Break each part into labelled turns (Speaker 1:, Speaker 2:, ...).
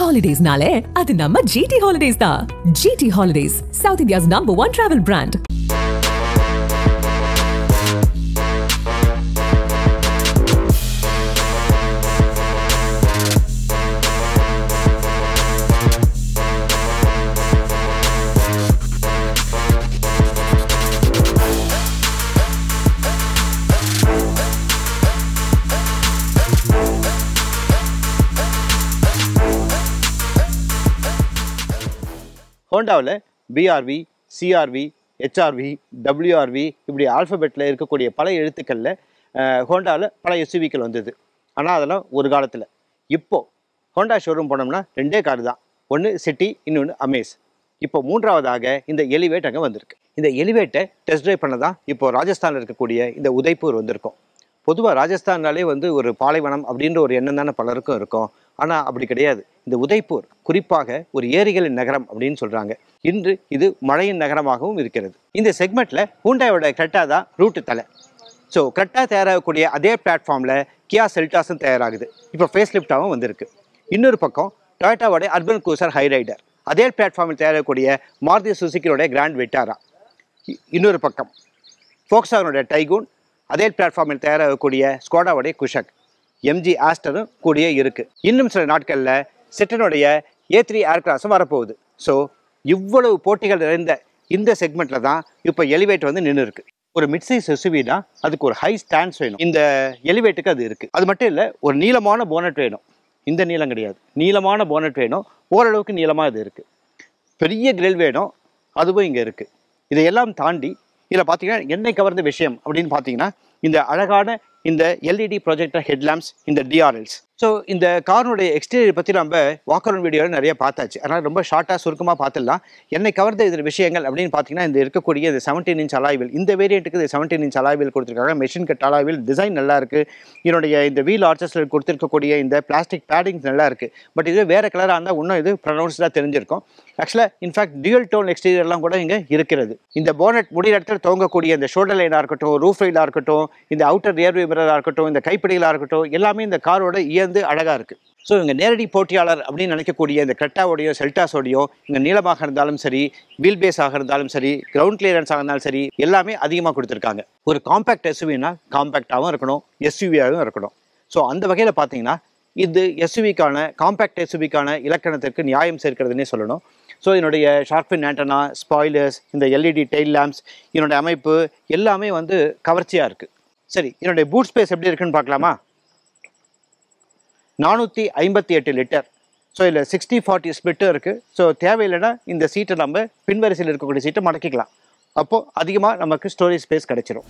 Speaker 1: ஹாலிடேஸ்னாலே அது நம்ம ஜிடி ஹாலிடேஸ் தான் GT holidays south India's number one travel brand
Speaker 2: ஹோண்டாவில் பிஆர்வி சிஆர்வி ஹெச்ஆர்வி டபிள்யூஆர்வி இப்படி ஆல்ஃபபெட்டில் இருக்கக்கூடிய பல எழுத்துக்களில் ஹோண்டாவில் பல எஸ்யூவிக்கள் வந்தது ஆனால் அதெல்லாம் ஒரு காலத்தில் இப்போ ஹோண்டா ஷோரூம் போனோம்னா ரெண்டே கார் தான் ஒன்று சிட்டி இன்னொன்று அமேஸ் இப்போ மூன்றாவதாக இந்த எலிவேட் அங்கே வந்திருக்கு இந்த எலிவேட்டை டெஸ்ட் ட்ரைவ் பண்ண தான் இப்போ ராஜஸ்தானில் இருக்கக்கூடிய இந்த உதய்பூர் வந்திருக்கும் பொதுவாக ராஜஸ்தான்னாலே வந்து ஒரு பாலைவனம் அப்படின்ற ஒரு எண்ணம் தானே பலருக்கும் இருக்கும் ஆனால் அப்படி கிடையாது இந்த உதய்பூர் குறிப்பாக ஒரு ஏரிகளின் நகரம் அப்படின்னு சொல்கிறாங்க இன்று இது மழையின் நகரமாகவும் இருக்கிறது இந்த செக்மெண்ட்டில் ஹூண்டாயோட கிரெட்டா தான் ரூட்டு தலை ஸோ கரெக்டாக தயாராகக்கூடிய அதே பிளாட்ஃபார்மில் கியா செல்டாஸும் தயாராகுது இப்போ ஃபேஸ் லிஃப்டாகவும் வந்திருக்கு இன்னொரு பக்கம் டொயோட்டாவோட அர்பன் க்ரூசர் ஹைரைடர் அதே பிளாட்ஃபார்மில் தயாராகக்கூடிய மாருதி சுசுக்கியோட கிராண்ட் விட்டாரா இ- இன்னொரு பக்கம் ஃபோக்ஸாகனுடைய டைகூன் அதே பிளாட்ஃபார்மில் தயாராகக்கூடிய ஸ்கோடாவுடைய குஷக் எம்ஜி ஆஸ்டரும் கூடிய இருக்குது இன்னும் சில நாட்களில் சிட்டனுடைய ஏ த்ரீ ஏர்கிராஸும் வரப்போகுது ஸோ இவ்வளவு போட்டிகள் நிறைந்த இந்த செக்மெண்ட்டில் தான் இப்போ எலிவேட் வந்து நின்று இருக்கு ஒரு மிட்சைஸ் எஸ்யூவினா அதுக்கு ஒரு ஹை ஸ்டாண்ட்ஸ் வேணும் இந்த எலிவேட்டுக்கு அது இருக்குது அது மட்டும் இல்லை ஒரு நீளமான போனட் வேணும் இந்த நீளம் கிடையாது நீளமான போனட் வேணும் ஓரளவுக்கு நீளமாக இது இருக்குது பெரிய கிரில் வேணும் அதுவும் இங்கே இருக்குது இதையெல்லாம் தாண்டி இதில் பார்த்தீங்கன்னா என்னை கவர்ந்த விஷயம் அப்படின்னு பார்த்தீங்கன்னா இந்த அழகான இந்த எல்இடி ப்ரொஜெக்டர் ஹெட்லாம்ப்ஸ் இந்த டிஆர்எல்ஸ் ஸோ இந்த காரினுடைய எக்ஸ்டீரியர் பற்றி நம்ம வாக் அரவுண்ட் வீடியோவில் நிறைய பார்த்தாச்சு அதனால் ரொம்ப ஷார்ட்டாக சுருக்கமாக பார்த்துடலாம் என்னை கவர்ந்த இதில் விஷயங்கள் அப்படின்னு பார்த்தீங்கன்னா இந்த இருக்கக்கூடிய இந்த செவன்டீன் இன்ச் அலாய்வில் இந்த வேரியண்ட்டுக்கு இது செவன்டீன் இன்ச் அலாய்வில் கொடுத்துருக்காங்க மெஷின் கட் அலாய்வில் டிசைன் நல்லா இருக்குது இதனுடைய இந்த வீல் ஆர்ச்சஸில் கொடுத்துருக்கக்கூடிய இந்த பிளாஸ்டிக் பேடிங்ஸ் நல்லா இருக்குது பட் இது வேறு கலராக இருந்தால் இன்னும் இது ப்ரொனவுன்ஸ்டாக தெரிஞ்சிருக்கும் ஆக்சுவலாக இன்ஃபேக்ட் டியூல் டோன் எக்ஸ்டீரியர்லாம் கூட இங்கே இருக்கிறது இந்த போனட் முடிகிற இடத்துல துவங்கக்கூடிய இந்த ஷோல்டர் லைனாக இருக்கட்டும் ரூஃப் ரைலாக இருக்கட்டும் இந்த அவுட்டர் ரியர் மிரராக இருக்கட்டும் இந்த கைப்பிடிகளாக இருக்கட்டும் எல்லாமே இந்த காரோட இயந்து அழகாக இருக்குது ஸோ இங்கே நேரடி போட்டியாளர் அப்படின்னு நினைக்கக்கூடிய இந்த கிரெட்டாவோடையோ செல்டாஸோடையோ இங்கே நீளமாக இருந்தாலும் சரி வீல் பேஸாக இருந்தாலும் சரி கிரவுண்ட் கிளியரன்ஸாக இருந்தாலும் சரி எல்லாமே அதிகமாக கொடுத்துருக்காங்க ஒரு காம்பேக்ட் எஸ்யூவினா காம்பேக்டாகவும் இருக்கணும் எஸ்யூவியாகவும் இருக்கணும் ஸோ அந்த வகையில் பார்த்தீங்கன்னா இது எஸ்யூவிக்கான காம்பேக்ட் எஸ்யூவிக்கான இலக்கணத்திற்கு நியாயம் சேர்க்கிறதுனே சொல்லணும் ஸோ என்னுடைய ஷார்பின் ஆண்டனா ஸ்பாய்லர்ஸ் இந்த எல்இடி டெயில் லேம்ப்ஸ் என்னுடைய அமைப்பு எல்லாமே வந்து கவர்ச்சியாக இருக்குது சரி என்னுடைய பூட் ஸ்பேஸ் எப்படி இருக்குன்னு பார்க்கலாமா நானூற்றி ஐம்பத்தி எட்டு லிட்டர் ஸோ இதில் சிக்ஸ்டி ஃபார்ட்டி ஸ்பிட்டும் இருக்குது ஸோ தேவையில்லைன்னா இந்த சீட்டை நம்ம பின்வரிசையில் இருக்கக்கூடிய சீட்டை மடக்கிக்கலாம் அப்போது அதிகமாக நமக்கு ஸ்டோரேஜ் ஸ்பேஸ் கிடைச்சிரும்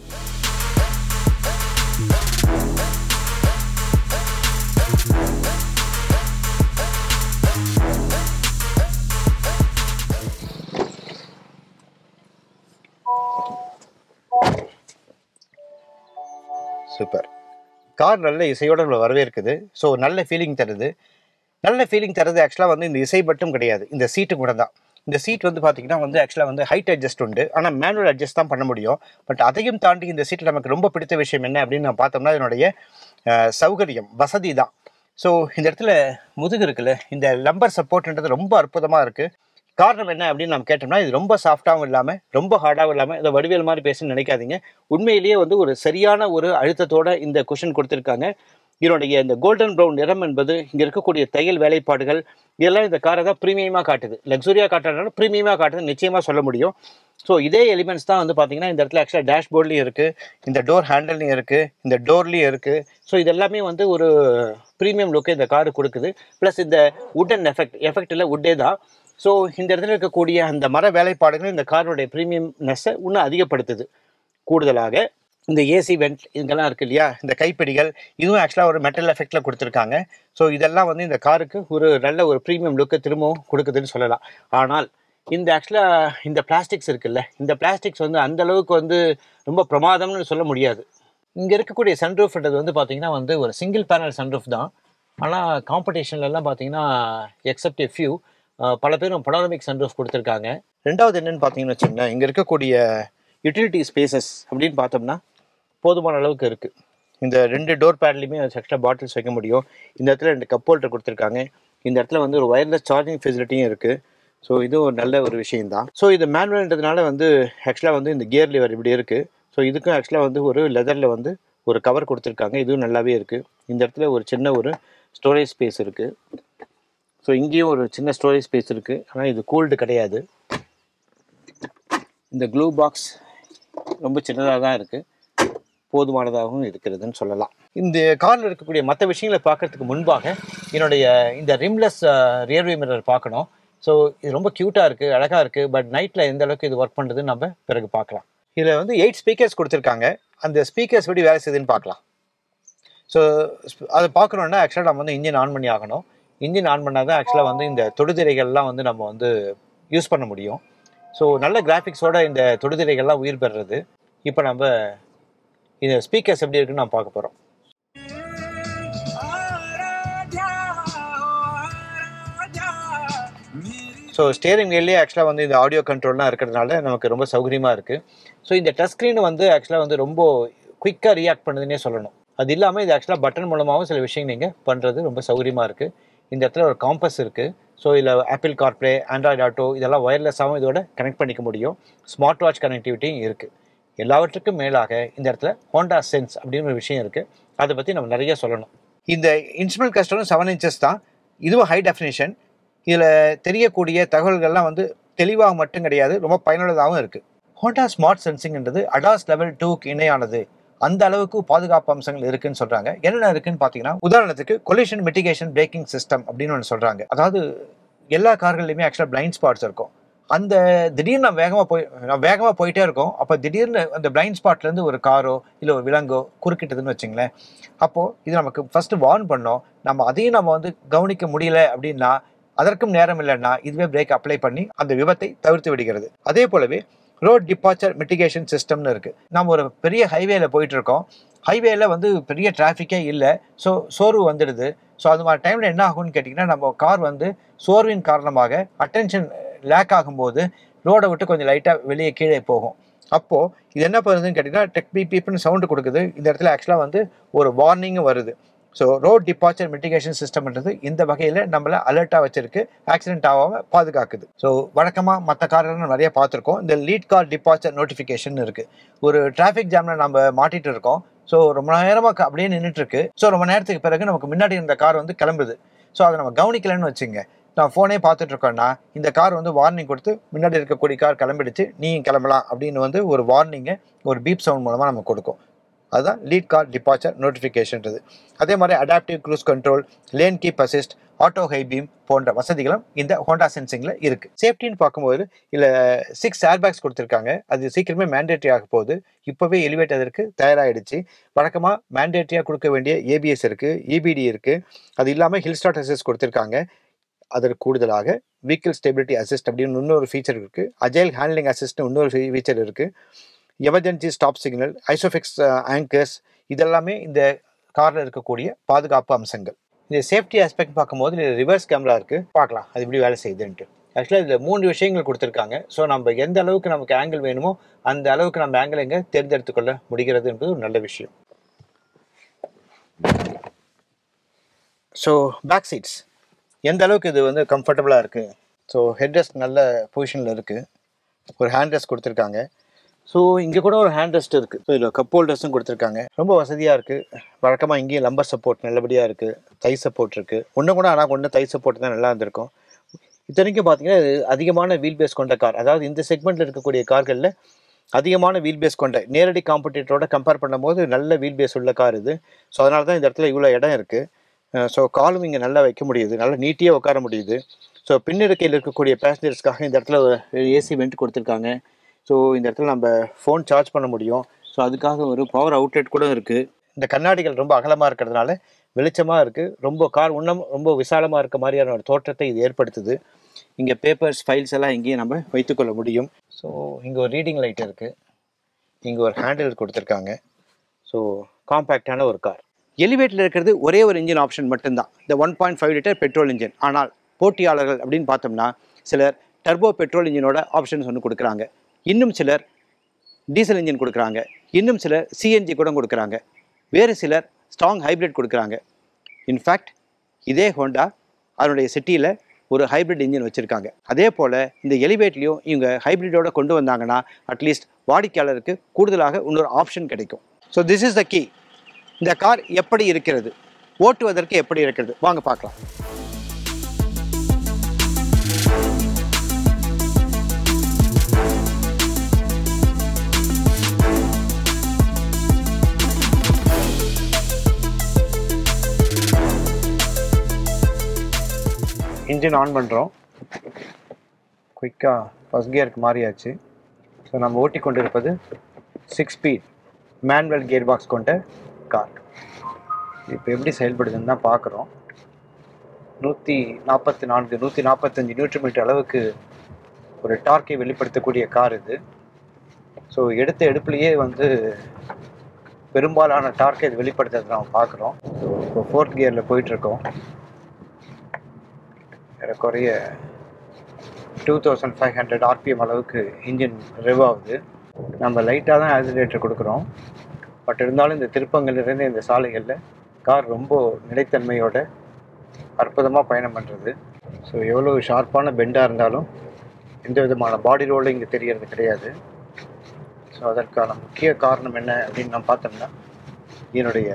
Speaker 2: சூப்பர் கார் நல்ல இசையோட நம்மளை வரவேற்குது ஸோ நல்ல ஃபீலிங் தருது நல்ல ஃபீலிங் தருது ஆக்சுவலாக வந்து இந்த இசை மட்டும் கிடையாது இந்த சீட்டு கூட தான் இந்த சீட் வந்து பார்த்தீங்கன்னா வந்து ஆக்சுவலாக வந்து ஹைட் அட்ஜஸ்ட் உண்டு ஆனால் மேனுவல் அட்ஜஸ்ட் தான் பண்ண முடியும் பட் அதையும் தாண்டி இந்த சீட்டில் நமக்கு ரொம்ப பிடித்த விஷயம் என்ன அப்படின்னு நான் பார்த்தோம்னா இதனுடைய அஹ், சௌகரியம் வசதி தான் ஸோ இந்த இடத்துல முதுகு இருக்குல்ல இந்த லம்பர் சப்போர்ட்ன்றது ரொம்ப அற்புதமாக இருக்குது காரணம் என்ன அப்படின்னு நம்ம கேட்டோம்னா இது ரொம்ப சாஃப்டாகவும் இல்லாமல் ரொம்ப ஹார்டாகவும் இல்லாமல் இதை வடிவேல் மாதிரி பேசணும்னு நினைக்காதீங்க உண்மையிலேயே வந்து ஒரு சரியான ஒரு அழுத்தத்தோட இந்த குஷன் கொடுத்துருக்காங்க இதனுடைய இந்த கோல்டன் ப்ரௌன் நிறம் என்பது இங்கே இருக்கக்கூடிய தையல் வேலைப்பாடுகள் இதெல்லாம் இந்த காரை தான் ப்ரீமியமாக காட்டுது லக்ஸுரியாக காட்டுறதுனால ப்ரீமியமாக காட்டுது நிச்சயமாக சொல்ல முடியும் ஸோ இதே எலிமெண்ட்ஸ் தான் வந்து பார்த்தீங்கன்னா இந்த இடத்துல ஆக்சுவலாக டேஷ்போர்ட்லேயும் இருக்குது இந்த டோர் ஹேண்டல்லையும் இருக்குது இந்த டோர்லேயும் இருக்குது ஸோ இதெல்லாமே வந்து ஒரு ப்ரீமியம் லுக்கை இந்த காரு கொடுக்குது ப்ளஸ் இந்த உட்டன் எஃபெக்ட் எஃபெக்ட் இல்லை உட்டே தான் ஸோ இந்த இடத்துல இருக்கக்கூடிய அந்த மர வேலைப்பாடுகள் இந்த காரோடைய ப்ரீமியம்னஸை இன்னும் அதிகப்படுத்துது கூடுதலாக இந்த ஏசி வெண்ட் இதெல்லாம் இருக்கு இல்லையா இந்த கைப்பிடிகள் இதுவும் ஆக்சுவலாக ஒரு மெட்டல் எஃபெக்டில் கொடுத்துருக்காங்க ஸோ இதெல்லாம் வந்து இந்த காருக்கு ஒரு நல்ல ஒரு ப்ரீமியம் லுக்கை திரும்பவும் கொடுக்குதுன்னு சொல்லலாம் ஆனால் இந்த ஆக்சுவலாக இந்த பிளாஸ்டிக்ஸ் இருக்குல்ல இந்த பிளாஸ்டிக்ஸ் வந்து அந்த அளவுக்கு வந்து ரொம்ப பிரமாதம்னு சொல்ல முடியாது இங்கே இருக்கக்கூடிய சன்ரூஃப்ன்றது வந்து பார்த்தீங்கன்னா வந்து ஒரு சிங்கிள் பேனல் சன்ரூஃப் தான் ஆனால் காம்படிஷன்லலாம் பார்த்தீங்கன்னா எக்ஸப்ட் எ ஃபியூ பல பேரும் பனோரமிக் சன்ரூஃப் கொடுத்துருக்காங்க ரெண்டாவது என்னன்னு பார்த்தீங்கன்னு வச்சுங்களேன் இங்கே இருக்கக்கூடிய யூட்டிலிட்டி ஸ்பேசஸ் அப்படின்னு பார்த்தோம்னா போதுமான அளவுக்கு இருக்குது இந்த ரெண்டு டோர் பேட்லையுமே எக்ஸ்ட்ரா பாட்டில்ஸ் வைக்க முடியும் இந்த இடத்துல ரெண்டு கப் ஹோல்டர் கொடுத்துருக்காங்க இந்த இடத்துல வந்து ஒரு ஒயர்லெஸ் சார்ஜிங் ஃபெசிலிட்டியும் இருக்குது ஸோ இது ஒரு நல்ல ஒரு விஷயம்தான் ஸோ இது மேனுவல்ன்றதுனால வந்து ஆக்சுவலாக வந்து இந்த கியர் லிவர் இப்படி இருக்குது ஸோ இதுக்கும் ஆக்சுவலாக வந்து ஒரு லெதரில் வந்து ஒரு கவர் கொடுத்துருக்காங்க இதுவும் நல்லாவே இருக்குது இந்த இடத்துல ஒரு சின்ன ஒரு ஸ்டோரேஜ் ஸ்பேஸ் இருக்குது ஸோ இங்கேயும் ஒரு சின்ன ஸ்டோரேஜ் ஸ்பேஸ் இருக்குது ஆனால் இது கூல்டு கிடையாது இந்த க்ளூ பாக்ஸ் ரொம்ப சின்னதாக தான் இருக்குது போதுமானதாகவும் இருக்கிறதுன்னு சொல்லலாம் இந்த காரில் இருக்கக்கூடிய மற்ற விஷயங்களை பார்க்கறதுக்கு முன்பாக என்னுடைய இந்த ரிம்லெஸ் ரியர்வியூ மிரர் பார்க்கணும் ஸோ இது ரொம்ப க்யூட்டாக இருக்குது அழகாக இருக்குது பட் நைட்டில் எந்த அளவுக்கு இது ஒர்க் பண்ணுறதுன்னு நம்ம பிறகு பார்க்கலாம் இதில் வந்து எயிட் ஸ்பீக்கர்ஸ் கொடுத்துருக்காங்க அந்த ஸ்பீக்கர்ஸ் எப்படி வேலை செய்யுதுன்னு பார்க்கலாம் ஸோ அதை பார்க்கணுன்னா ஆக்சுவலாக நம்ம வந்து இன்ஜின் ஆன் பண்ணி ஆகணும் இன்ஜின் ஆன் பண்ணால் தான் ஆக்சுவலாக வந்து இந்த தொடுதிரைகள்லாம் வந்து நம்ம வந்து யூஸ் பண்ண முடியும் ஸோ நல்ல கிராஃபிக்ஸோட இந்த தொடுதிரைகள்லாம் உயிர் பெறுறது இப்போ நம்ம இந்த ஸ்பீக்கர்ஸ் எப்படி இருக்குன்னு நான் பார்க்க போகிறோம் ஸோ ஸ்டேரிங் வீல்லேயே ஆக்சுவலாக வந்து இந்த ஆடியோ கண்ட்ரோல்லாம் இருக்கிறதுனால நமக்கு ரொம்ப சௌகரியமாக இருக்குது ஸோ இந்த டச் ஸ்க்ரீன் வந்து ஆக்சுவலாக வந்து ரொம்ப குயிக்காக ரியாக்ட் பண்ணுதுன்னே சொல்லணும் அது இல்லாமல் இது ஆக்சுவலாக பட்டன் மூலமாகவும் சில விஷயம் நீங்கள் பண்ணுறது ரொம்ப சௌகரியமாக இருக்குது இந்த இடத்துல ஒரு காம்பஸ் இருக்குது ஸோ இதில் ஆப்பிள் கார்ப்ளே ஆண்ட்ராய்டு ஆட்டோ இதெல்லாம் ஒயர்லெஸ்ஸாகவும் இதோட கனெக்ட் பண்ணிக்க முடியும் ஸ்மார்ட் வாட்ச் கனெக்டிவிட்டியும் இருக்குது எல்லாவற்றுக்கும் மேலாக இந்த இடத்துல ஹோண்டா சென்ஸ் அப்படின்னு ஒரு விஷயம் இருக்குது அதை பற்றி நம்ம நிறைய சொல்லணும் இந்த இன்ஸ்ட்ருமெண்ட் கஸ்டரும் செவன் இன்ச்சஸ் தான் இதுவும் ஹை டெஃபினேஷன் இதில் தெரியக்கூடிய தகவல்கள்லாம் வந்து தெளிவாக மட்டும் கிடையாது ரொம்ப பயனுள்ளதாகவும் இருக்குது ஹோண்டா ஸ்மார்ட் சென்சிங்ன்றது அடாஸ் லெவல் டூக்கு இணையானது அந்த அளவுக்கு பாதுகாப்பு அம்சங்கள் இருக்குன்னு சொல்றாங்க என்னென்ன இருக்குன்னு பார்த்தீங்கன்னா உதாரணத்துக்கு கொலிஷன் மிட்டிகேஷன் பிரேக்கிங் சிஸ்டம் அப்படின்னு ஒன்று சொல்றாங்க அதாவது எல்லா கார்கள்லையுமே ஆக்சுவலாக பிளைண்ட் ஸ்பாட்ஸ் இருக்கும் அந்த திடீர்னு நம்ம வேகமாக போய் நம்ம வேகமாக போயிட்டே இருக்கோம் அப்போ திடீர்னு அந்த பிளைண்ட் ஸ்பாட்லேருந்து ஒரு காரோ இல்லை ஒரு விலங்கோ குறுக்கிட்டதுன்னு வச்சுங்களேன் அப்போது இது நமக்கு ஃபஸ்ட்டு வார்ன் பண்ணோம் நம்ம அதையும் நம்ம வந்து கவனிக்க முடியல அப்படின்னா அதற்கும் நேரம் இல்லைன்னா இதுவே பிரேக் அப்ளை பண்ணி அந்த விபத்தை தவிர்த்து விடுகிறது அதே போலவே ரோட் டிபார்ச்சர் மிட்டிகேஷன் சிஸ்டம்னு இருக்குது நம்ம ஒரு பெரிய ஹைவேல போயிட்டு இருக்கோம் ஹைவேல வந்து பெரிய டிராஃபிக்கே இல்லை ஸோ சோர்வு வந்துடுது ஸோ அது மாதிரி டைமில் என்ன ஆகும்னு கேட்டிங்கன்னா நம்ம கார் வந்து சோர்வின் காரணமாக அட்டென்ஷன் லேக் ஆகும்போது ரோடை விட்டு கொஞ்சம் லைட்டாக வெளியே கீழே போகும் அப்போது இது என்ன பண்ணுதுன்னு கேட்டிங்கன்னா டெக் பி பீப்னு சவுண்டு கொடுக்குது இந்த இடத்துல ஆக்சுவலாக வந்து ஒரு வார்னிங்கும் வருது ஸோ ரோட் டிபார்ச்சர் மிட்டிகேஷன் சிஸ்டம்ன்றது இந்த வகையில் நம்மளை அலர்ட்டாக வச்சிருக்கு ஆக்சிடென்ட் ஆகாமல் பாதுகாக்குது ஸோ வழக்கமாக மற்ற கார்கள் நிறைய பார்த்துருக்கோம் இந்த லீட் கார் டிபார்ச்சர் நோட்டிஃபிகேஷன் இருக்குது ஒரு டிராஃபிக் ஜாமில் நம்ம மாட்டிட்டு இருக்கோம் ஸோ ரொம்ப நேரமாக அப்படியே நின்றுட்டு இருக்கு ஸோ ரொம்ப நேரத்துக்கு பிறகு நமக்கு முன்னாடி இருந்த கார் வந்து கிளம்புது ஸோ அதை நம்ம கவனிக்கலன்னு வச்சுங்க நான் ஃபோனே பார்த்துட்டு இருக்கோன்னா இந்த கார் வந்து வார்னிங் கொடுத்து முன்னாடி இருக்கக்கூடிய கார் கிளம்பிடுச்சு நீயும் கிளம்பலாம் அப்படின்னு வந்து ஒரு வார்னிங்கை ஒரு பீப் சவுண்ட் மூலமாக நம்ம கொடுக்கும் அதுதான் லீட் கார் டிபார்ச்சர் நோட்டிஃபிகேஷன்றது அதே மாதிரி adaptive cruise control lane keep assist auto high beam போன்ற வசதிகளும் இந்த ஹோண்டா சென்சிங்கில் இருக்குது சேஃப்டின்னு பார்க்கும்போது இதில் சிக்ஸ் ஏர்பேக்ஸ் கொடுத்துருக்காங்க அது சீக்கிரமே மேண்டேட்ரி ஆக போகுது இப்போவே எலிவேட் அதற்கு தயாராகிடுச்சு வழக்கமாக மேண்டேட்ரியாக கொடுக்க வேண்டிய ஏபிஎஸ் இருக்குது இபிடி இருக்குது அது இல்லாமல் ஹில் ஸ்டார்ட் அசிஸ்ட் கொடுத்துருக்காங்க அதற்கு கூடுதலாக வெஹிக்கிள் ஸ்டெபிலிட்டி அசிஸ்ட் அப்படின்னு இன்னொரு ஃபீச்சர் இருக்குது அஜைல் ஹேண்ட்லிங் அசிஸ்ட்னு இன்னொரு ஃபீச்சர் இருக்குது emergency stop signal Isofix anchors இதெல்லாமே இந்த காரில் இருக்கக்கூடிய பாதுகாப்பு அம்சங்கள் இந்த சேஃப்டி ஆஸ்பெக்ட் பார்க்கும்போது இதில் ரிவர்ஸ் கேமரா இருக்குது பார்க்கலாம் அது எப்படி வேலை செய்யுதுன்ட்டு ஆக்சுவலாக இதில் மூன்று விஷயங்கள் கொடுத்துருக்காங்க ஸோ நம்ம எந்த அளவுக்கு நமக்கு ஆங்கிள் வேணுமோ அந்த அளவுக்கு நம்ம ஆங்கிள் எங்கே தேர்ந்தெடுத்து கொள்ள முடிகிறது என்பது ஒரு நல்ல விஷயம் ஸோ பேக் சீட்ஸ் எந்த அளவுக்கு இது வந்து கம்ஃபர்டபுளாக இருக்குது ஸோ ஹெட் ரெஸ்ட் நல்ல பொசிஷனில் இருக்குது ஒரு ஹேண்ட் ரெஸ்ட் கொடுத்துருக்காங்க ஸோ இங்கே கூட ஒரு ஹேண்ட் ரெஸ்ட் இருக்குது ஸோ இதில் கப் ஹோல்டர்ஸும் கொடுத்துருக்காங்க ரொம்ப வசதியாக இருக்குது வழக்கமாக இங்கேயும் லம்பர் சப்போர்ட் நல்லபடியாக இருக்குது தை சப்போர்ட் இருக்குது ஒன்று கூட ஆனால் ஒன்று தை சப்போர்ட் தான் நல்லா இருந்திருக்கும் இத்தனைக்கும் பார்த்தீங்கன்னா இது அதிகமான வீல் பேஸ் கொண்ட கார் அதாவது இந்த செக்மெண்ட்டில் இருக்கக்கூடிய கார்களில் அதிகமான வீல் பேஸ் கொண்ட நேரடி காம்படிட்டரோட கம்பேர் பண்ணும்போது நல்ல வீல் பேஸ் உள்ள கார் இது ஸோ அதனால தான் இந்த இடத்துல இவ்வளோ இடம் இருக்குது ஸோ காலும் இங்கே நல்லா வைக்க முடியுது நல்லா நீட்டியாக உட்கார முடியுது ஸோ பின்னிருக்கையில் இருக்கக்கூடிய பேசஞ்சர்ஸ்க்காக இந்த இடத்துல ஒரு ஏசி வெண்ட் கொடுத்துருக்காங்க ஸோ இந்த இடத்துல நம்ம ஃபோன் சார்ஜ் பண்ண முடியும் ஸோ அதுக்காக ஒரு பவர் அவுட்லெட் கூட இருக்குது இந்த கண்ணாடிகள் ரொம்ப அகலமாக இருக்கிறதுனால வெளிச்சமாக இருக்குது ரொம்ப கார் இன்னும் ரொம்ப விசாலமாக இருக்க மாதிரியான ஒரு தோற்றத்தை இது ஏற்படுத்துது இங்கே பேப்பர்ஸ் ஃபைல்ஸ் எல்லாம் இங்கேயும் நம்ம வைத்துக்கொள்ள முடியும் ஸோ இங்கே ஒரு ரீடிங் லைட் இருக்குது இங்கே ஒரு ஹேண்டில் கொடுத்துருக்காங்க ஸோ காம்பேக்டான ஒரு கார் எலிவேட்டில் இருக்கிறது ஒரே ஒரு இன்ஜின் ஆப்ஷன் மட்டும்தான் இந்த one point five litre petrol engine ஆனால் போட்டியாளர்கள் அப்படின்னு பார்த்தோம்னா சிலர் டர்போ பெட்ரோல் இன்ஜினோட ஆப்ஷன்ஸ் ஒன்று கொடுக்குறாங்க இன்னும் சிலர் டீசல் இன்ஜின் கொடுக்குறாங்க இன்னும் சிலர் சிஎன்ஜி கூட கொடுக்குறாங்க வேறு சிலர் ஸ்ட்ராங் ஹைப்ரிட் கொடுக்குறாங்க இன்ஃபேக்ட் இதே ஹோண்டா அதனுடைய சிட்டியில் ஒரு ஹைப்ரிட் இன்ஜின் வச்சுருக்காங்க அதே போல் இந்த எலிவேட்லேயும் இவங்க ஹைப்ரிடோட கொண்டு வந்தாங்கன்னா அட்லீஸ்ட் வாடிக்கையாளருக்கு கூடுதலாக இன்னொரு ஆப்ஷன் கிடைக்கும் so this is the key இந்த கார் எப்படி இருக்கிறது ஓட்டுவதற்கு எப்படி இருக்கிறது வாங்க பார்க்கலாம் இன்ஜின் ஆன் பண்ணுறோம் குயிக்காக ஃபஸ்ட் கியருக்கு மாறியாச்சு ஸோ நம்ம ஓட்டி கொண்டு இருப்பது six speed manual gear box கொண்ட கார் இப்போ எப்படி செயல்படுதுன்னு தான் பார்க்குறோம் நூற்றி நாற்பத்தி நான்கு நூற்றி நாற்பத்தஞ்சு நியூட்ரி மீட்டர் அளவுக்கு ஒரு டார்க்கை வெளிப்படுத்தக்கூடிய கார் இது ஸோ எடுத்த எடுப்புலேயே வந்து பெரும்பாலான டார்க்கை இது வெளிப்படுத்துறதை நம்ம பார்க்குறோம் ஸோ இப்போ ஃபோர்த் கியரில் போயிட்டுருக்கோம் ஏறக்குறைய two thousand five hundred RPM அளவுக்கு இன்ஜின் ரிவ் ஆகுது நம்ம லைட்டாக தான் ஆக்சிலேட்டர் கொடுக்குறோம் பட் இருந்தாலும் இந்த திருப்பங்கள் நிறைந்த இந்த சாலைகளில் கார் ரொம்ப நிலைத்தன்மையோட அற்புதமாக பயணம் பண்ணுறது ஸோ எவ்வளோ ஷார்ப்பான பெண்டாக இருந்தாலும் எந்த விதமான பாடி ரோலும் இங்கே தெரியறது கிடையாது ஸோ அதற்கான முக்கிய காரணம் என்ன அப்படின்னு நம்ம பார்த்தோம்னா இதனுடைய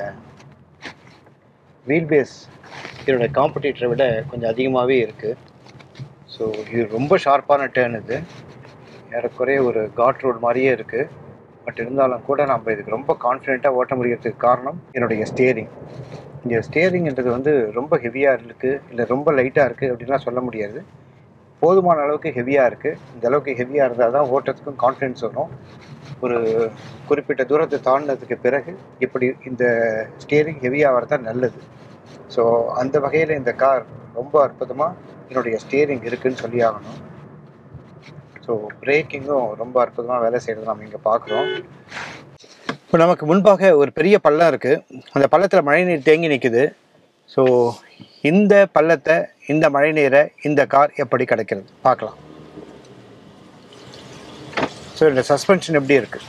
Speaker 2: வீல் பேஸ் இதோட காம்படிட்டரை விட கொஞ்சம் அதிகமாகவே இருக்குது ஸோ இது ரொம்ப ஷார்ப்பான டேர்ன் இது ஏறக்குறைய ஒரு காட் ரோடு மாதிரியே இருக்குது பட் இருந்தாலும் கூட நம்ம இதுக்கு ரொம்ப கான்ஃபிடென்ட்டாக ஓட்ட முடியறதுக்கு காரணம் என்னுடைய ஸ்டியரிங் இந்த ஸ்டியரிங்ன்றது வந்து ரொம்ப ஹெவியாக இருக்குது இல்லை ரொம்ப லைட்டாக இருக்குது அப்படின்லாம் சொல்ல முடியாது போதுமான அளவுக்கு ஹெவியாக இருக்குது இந்த அளவுக்கு ஹெவியாக இருந்தால் தான் ஓட்டத்துக்கும் கான்ஃபிடென்ஸ் வரும் ஒரு குறிப்பிட்ட தூரத்தை தாண்டினதுக்கு பிறகு இப்படி இந்த ஸ்டியரிங் ஹெவியாக வரதா நல்லது ஸோ அந்த வகையில் இந்த கார் ரொம்ப அற்புதமாக என்னுடைய ஸ்டியரிங் இருக்குன்னு சொல்லி ஆகணும் ஸோ பிரேக்கிங்கும் ரொம்ப அற்புதமாக வேலை செய்கிறது நம்ம இங்கே பார்க்குறோம் இப்போ நமக்கு முன்பாக ஒரு பெரிய பள்ளம் இருக்குது அந்த பள்ளத்தில் மழைநீர் தேங்கி நிற்குது ஸோ இந்த பள்ளத்தை இந்த மழைநீரை இந்த கார் எப்படி கிடைக்கிறது பார்க்கலாம் ஸோ இந்த சஸ்பென்ஷன் எப்படி இருக்குது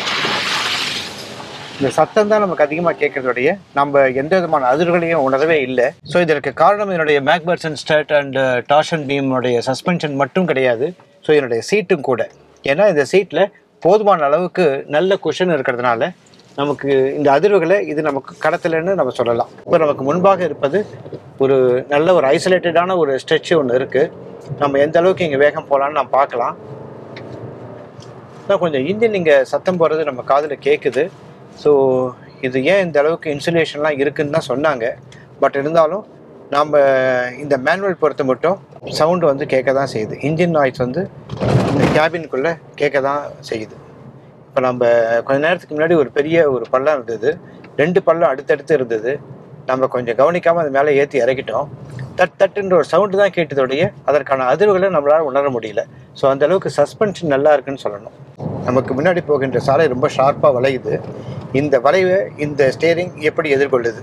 Speaker 2: இந்த சத்தம் தான் நமக்கு அதிகமாக கேட்கறதோடைய நம்ம எந்த விதமான அதிர்வுகளையும் உணரவே இல்லை ஸோ இதற்கு காரணம் என்னுடைய மேக்பர்சன் ஸ்டர்ட் அண்ட் டாஷன் பீமுடைய சஸ்பென்ஷன் மட்டும் கிடையாது ஸோ என்னுடைய சீட்டும் கூட ஏன்னா இந்த சீட்டில் போதுமான அளவுக்கு நல்ல குஷன் இருக்கிறதுனால நமக்கு இந்த அதிர்வுகளை இது நமக்கு கடத்தலைன்னு நம்ம சொல்லலாம் இப்போ நமக்கு முன்பாக இருப்பது ஒரு நல்ல ஒரு ஐசோலேட்டடான ஒரு ஸ்ட்ரெச் ஒன்று இருக்குது நம்ம எந்த அளவுக்கு இங்கே வேகம் போகலான்னு நம்ம பார்க்கலாம் ஆனால் கொஞ்சம் இன்ஜின் இங்கே சத்தம் போடுறது நம்ம காதில் கேட்குது ஸோ இது ஏன் இந்த அளவுக்கு இன்சுலேஷன்லாம் இருக்குன்னு தான் சொன்னாங்க பட் இருந்தாலும் நாம் இந்த மேனுவல் பொறுத்த மட்டும் சவுண்டு வந்து கேட்க தான் செய்யுது இன்ஜின் நாய்ஸ் வந்து இந்த கேபினுக்குள்ளே கேட்க தான் செய்யுது இப்போ நம்ம கொஞ்ச நேரத்துக்கு முன்னாடி ஒரு பெரிய ஒரு பள்ளம் இருந்தது ரெண்டு பள்ளம் அடுத்தடுத்து இருந்தது நம்ம கொஞ்சம் கவனிக்காமல் அது மேலே ஏற்றி இறக்கிட்டோம் தட் தட்டுன்ற ஒரு சவுண்டு தான் கேட்டதோடைய அதற்கான அதிர்வுகளை நம்மளால் உணர முடியல ஸோ அந்த அளவுக்கு சஸ்பென்ஷன் நல்லா இருக்குன்னு சொல்லணும் நமக்கு முன்னாடி போகின்ற சாலை ரொம்ப ஷார்ப்பாக வளையுது இந்த வளைவை இந்த ஸ்டேரிங் எப்படி எதிர்கொள்ளுது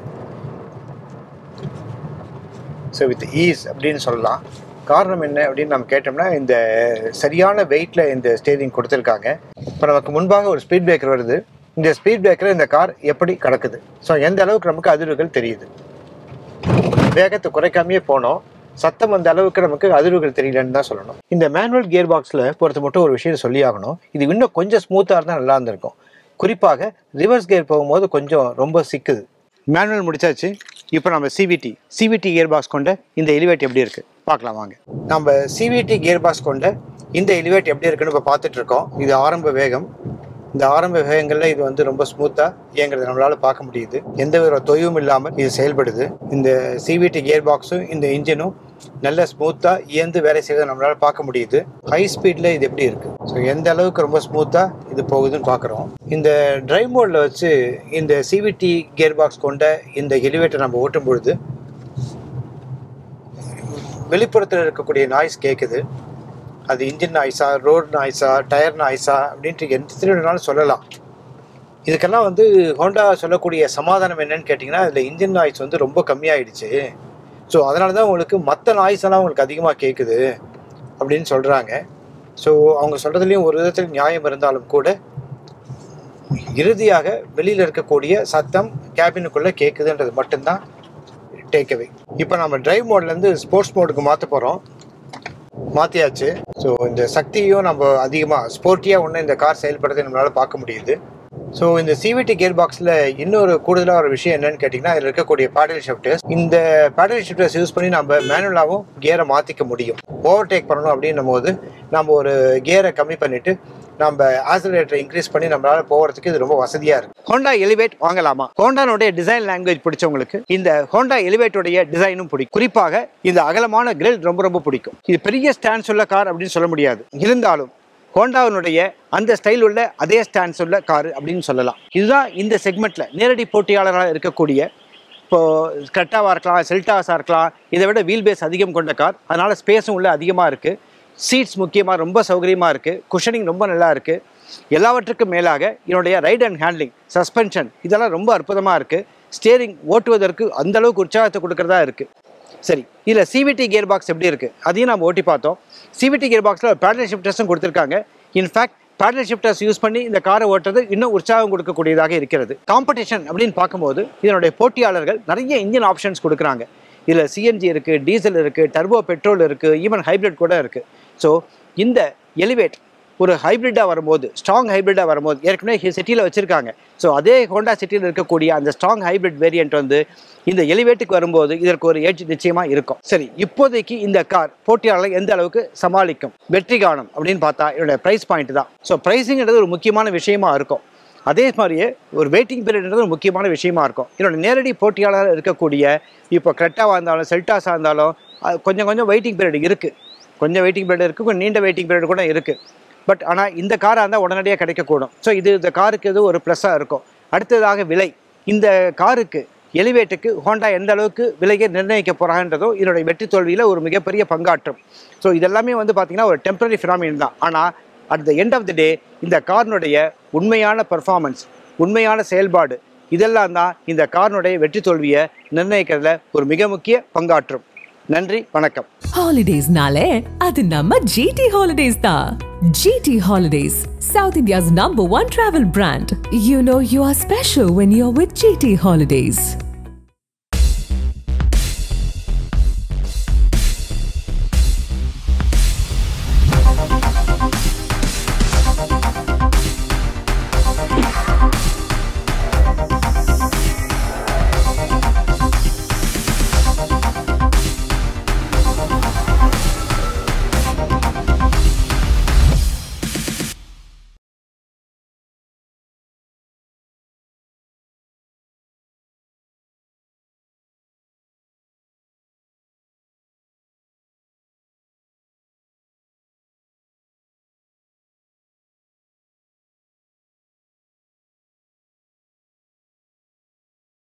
Speaker 2: ஸோ வித் ஈஸ் அப்படின்னு சொல்லலாம் காரணம் என்ன அப்படின்னு நம்ம கேட்டோம்னா இந்த சரியான வெயிட்டில் இந்த ஸ்டேரிங் கொடுத்துருக்காங்க இப்போ நமக்கு முன்பாக ஒரு ஸ்பீட் பிரேக்கர் வருது இந்த ஸ்பீட் பிரேக்கரை இந்த கார் எப்படி கடக்குது ஸோ எந்த அளவுக்கு நமக்கு அதிர்வுகள் தெரியுது வேகத்தை குறைக்காமையே போனோம் சத்தம் அந்த அளவுக்கு நமக்கு அதிர்வுகள் தெரியலன்னு தான் சொல்லணும் இந்த மேனுவல் கியர் பாக்ஸில் பொறுத்த மட்டும் ஒரு விஷயம் சொல்லி ஆகணும் இது இன்னும் கொஞ்சம் ஸ்மூத்தாக இருந்தால் நல்லா இருந்திருக்கும் குறிப்பாக ரிவர்ஸ் கியர் போகும்போது கொஞ்சம் ரொம்ப சிக்குது மேனுவல் முடிச்சாச்சு இப்போ நம்ம சிவிடி சிவிடி கியர் பாக்ஸ் கொண்ட இந்த எலிவேட் எப்படி இருக்குது பார்க்கலாம் வாங்க நம்ம சிவிடி கியர் பாக்ஸ் கொண்ட இந்த எலிவேட் எப்படி இருக்குன்னு இப்போ பார்த்துட்டு இருக்கோம் இது ஆரம்ப வேகம் இந்த ஆரம்ப வேகங்களில் இது வந்து ரொம்ப ஸ்மூத்தாக இயங்குறது நம்மளால பார்க்க முடியுது எந்த வித தொய்வும் இல்லாமல் இது செயல்படுது இந்த சிவிடி கியர் பாக்ஸும் இந்த இன்ஜினும் நல்ல ஸ்மூத்தாக இயந்து வேலை செய்வதை நம்மளால பார்க்க முடியுது ஹை ஸ்பீடில் இது எப்படி இருக்கு ஸோ எந்த அளவுக்கு ரொம்ப ஸ்மூத்தாக இது போகுதுன்னு பார்க்குறோம் இந்த டிரைவ் மோடில் வச்சு இந்த சிவிடி கியர் பாக்ஸ் கொண்ட இந்த எலிவேட்டர் நம்ம ஓட்டும் பொழுது வெளிப்புறத்தில் இருக்கக்கூடிய நாய்ஸ் கேட்குது அது இன்ஜின் நாய்ஸா ரோடு நாய்ஸா டயர் நாய்ஸா அப்படின்ட்டு எந்த வேணாலும் சொல்லலாம் இதுக்கெல்லாம் வந்து ஹோண்டா சொல்லக்கூடிய சமாதானம் என்னன்னு கேட்டிங்கன்னா அதில் இன்ஜின் நாய்ஸ் வந்து ரொம்ப கம்மியாயிடுச்சு ஸோ அதனால தான் உங்களுக்கு மற்ற நாய்ஸ் எல்லாம் உங்களுக்கு அதிகமாக கேட்குது அப்படின்னு சொல்கிறாங்க ஸோ அவங்க சொல்கிறதுலேயும் ஒரு விதத்தில் நியாயம் இருந்தாலும் கூட இறுதியாக வெளியில் இருக்கக்கூடிய சத்தம் கேபினுக்குள்ளே கேட்குதுன்றது மட்டும்தான் டேக்அவே இப்போ நம்ம டிரைவ் மோட்லேருந்து ஸ்போர்ட்ஸ் மோடுக்கு மாற்ற போகிறோம் மாற்றியாச்சு ஸோ இந்த சக்தியும் நம்ம அதிகமாக ஸ்போர்ட்டியாக ஒன்று இந்த கார் செயல்படுறதை நம்மளால் பார்க்க முடியுது ஸோ இந்த சிவிடி கியர் பாக்ஸில் இன்னொரு கூடுதலாக ஒரு விஷயம் என்னன்னு கேட்டிங்கன்னா இதில் இருக்கக்கூடிய பேடல் ஷிஃப்டர்ஸ் இந்த பேடல் ஷிஃப்டர்ஸ் யூஸ் பண்ணி நம்ம மேனுவலாகவும் கியரை மாற்றிக்க முடியும் ஓவர்டேக் பண்ணணும் அப்படின்னும் போது நம்ம ஒரு கியரை கம்மி பண்ணிவிட்டு நம்ம ஆசிலேட்டரை இன்க்ரீஸ் பண்ணி நம்மளால போகிறதுக்கு இது ரொம்ப வசதியாக இருக்கு ஹோண்டா எலிவேட் வாங்கலாமா ஹோண்டானுடைய டிசைன் லாங்குவேஜ் பிடிச்சவங்களுக்கு இந்த ஹோண்டா எலிவேட்டுடைய டிசைனும் பிடிக்கும் குறிப்பாக இந்த அகலமான கிரில் ரொம்ப ரொம்ப பிடிக்கும் இது பெரிய ஸ்டாண்ட்ஸ் உள்ள கார் அப்படின்னு சொல்ல முடியாது இருந்தாலும் ஹோண்டாவினுடைய அந்த ஸ்டைல் உள்ள அதே ஸ்டாண்ட்ஸ் உள்ள கார் அப்படின்னு சொல்லலாம் இதுதான் இந்த செக்மெண்ட்ல நேரடி போட்டியாளராக இருக்கக்கூடிய இப்போ ஸ்கட்டாவாக இருக்கலாம் செல்டாஸாக இருக்கலாம் இதை விட வீல் பேஸ் அதிகம் கொண்ட கார் அதனால ஸ்பேஸும் உள்ள அதிகமாக இருக்குது சீட்ஸ் முக்கியமாக ரொம்ப சௌகரியமாக இருக்குது குஷனிங் ரொம்ப நல்லா இருக்குது எல்லாவற்றுக்கும் மேலாக என்னுடைய ரைட் அண்ட் ஹேண்ட்லிங் சஸ்பென்ஷன் இதெல்லாம் ரொம்ப அற்புதமாக இருக்குது ஸ்டியரிங் ஓட்டுவதற்கு அந்த அளவுக்கு உற்சாகத்தை கொடுக்கறதா இருக்குது சரி இதில் சிவிடி கியர் பாக்ஸ் எப்படி இருக்குது அதையும் நம்ம ஓட்டி பார்த்தோம் சிவிடி கியர் பாக்ஸில் பேடல் ஷிஃப்டர்ஸும் கொடுத்துருக்காங்க இன்ஃபேக்ட் பேடல் ஷிஃப்டர்ஸ் யூஸ் பண்ணி இந்த காரை ஓட்டுறது இன்னும் உற்சாகம் கொடுக்கக்கூடியதாக இருக்கிறது காம்படிஷன் அப்படின்னு பார்க்கும்போது இதனுடைய போட்டியாளர்கள் நிறைய இன்ஜின் ஆப்ஷன்ஸ் கொடுக்குறாங்க இதில் சிஎன்ஜி இருக்குது டீசல் இருக்குது டர்போ பெட்ரோல் இருக்குது ஈவன் ஹைப்ரிட் கூட இருக்குது ஸோ இந்த எலிவேட் ஒரு ஹைப்ரிட்டாக வரும்போது ஸ்ட்ராங் ஹைப்ரிட்டாக வரும்போது ஏற்கனவே சிட்டியில் வச்சுருக்காங்க ஸோ அதே ஹோண்டா சிட்டியில் இருக்கக்கூடிய அந்த ஸ்ட்ராங் ஹைப்ரிட் வேரியன்ட் வந்து இந்த எலிவேட்டுக்கு வரும்போது இதற்கு ஒரு ஏஜ் நிச்சயமாக இருக்கும் சரி இப்போதைக்கு இந்த கார் போட்டியாளர்களை எந்த அளவுக்கு சமாளிக்கும் வெற்றி காணும் அப்படின்னு பார்த்தா என்னோட ப்ரைஸ் பாயிண்ட் தான் ஸோ ப்ரைஸிங்கிறது ஒரு முக்கியமான விஷயமா இருக்கும் அதே மாதிரியே ஒரு வெயிட்டிங் பீரியட்ன்றது ஒரு முக்கியமான விஷயமா இருக்கும் என்னோட நேரடி போட்டியாளராக இருக்கக்கூடிய இப்போ கிரெட்டாவாக இருந்தாலும் செல்டாஸாக இருந்தாலும் அது கொஞ்சம் கொஞ்சம் வெயிட்டிங் பீரியட் இருக்குது கொஞ்சம் வெயிட்டிங் பீரியட் இருக்குது கொஞ்சம் நீண்ட வெயிட்டிங் பீரியட் கூட இருக்குது பட் ஆனால் இந்த காராக இருந்தால் உடனடியாக கிடைக்கக்கூடும் ஸோ இது இந்த காருக்கு இது ஒரு ப்ளஸ்ஸாக இருக்கும் அடுத்ததாக விலை இந்த காருக்கு எலிவேட்டுக்கு ஹோண்டா எந்த அளவுக்கு விலையை நிர்ணயிக்க போகிறாங்கன்றதும் இதனுடைய வெற்றி தோல்வியில் ஒரு மிகப்பெரிய பங்காற்றும் ஸோ இதெல்லாமே வந்து பார்த்திங்கன்னா ஒரு டெம்பரரி ஃபினாமின் தான் ஆனால் at the end of the day இந்த காரினுடைய உண்மையான பெர்ஃபார்மன்ஸ் உண்மையான செயல்பாடு இதெல்லாம் தான் இந்த காரினுடைய வெற்றி தோல்வியை நிர்ணயிக்கிறதுல ஒரு மிக முக்கிய பங்காற்றும் நன்றி வணக்கம்
Speaker 1: Holidays-நாலே அது நம்ம GT Holidays தான். GT Holidays, South India's number one travel brand. You know you are special when you're with GT Holidays.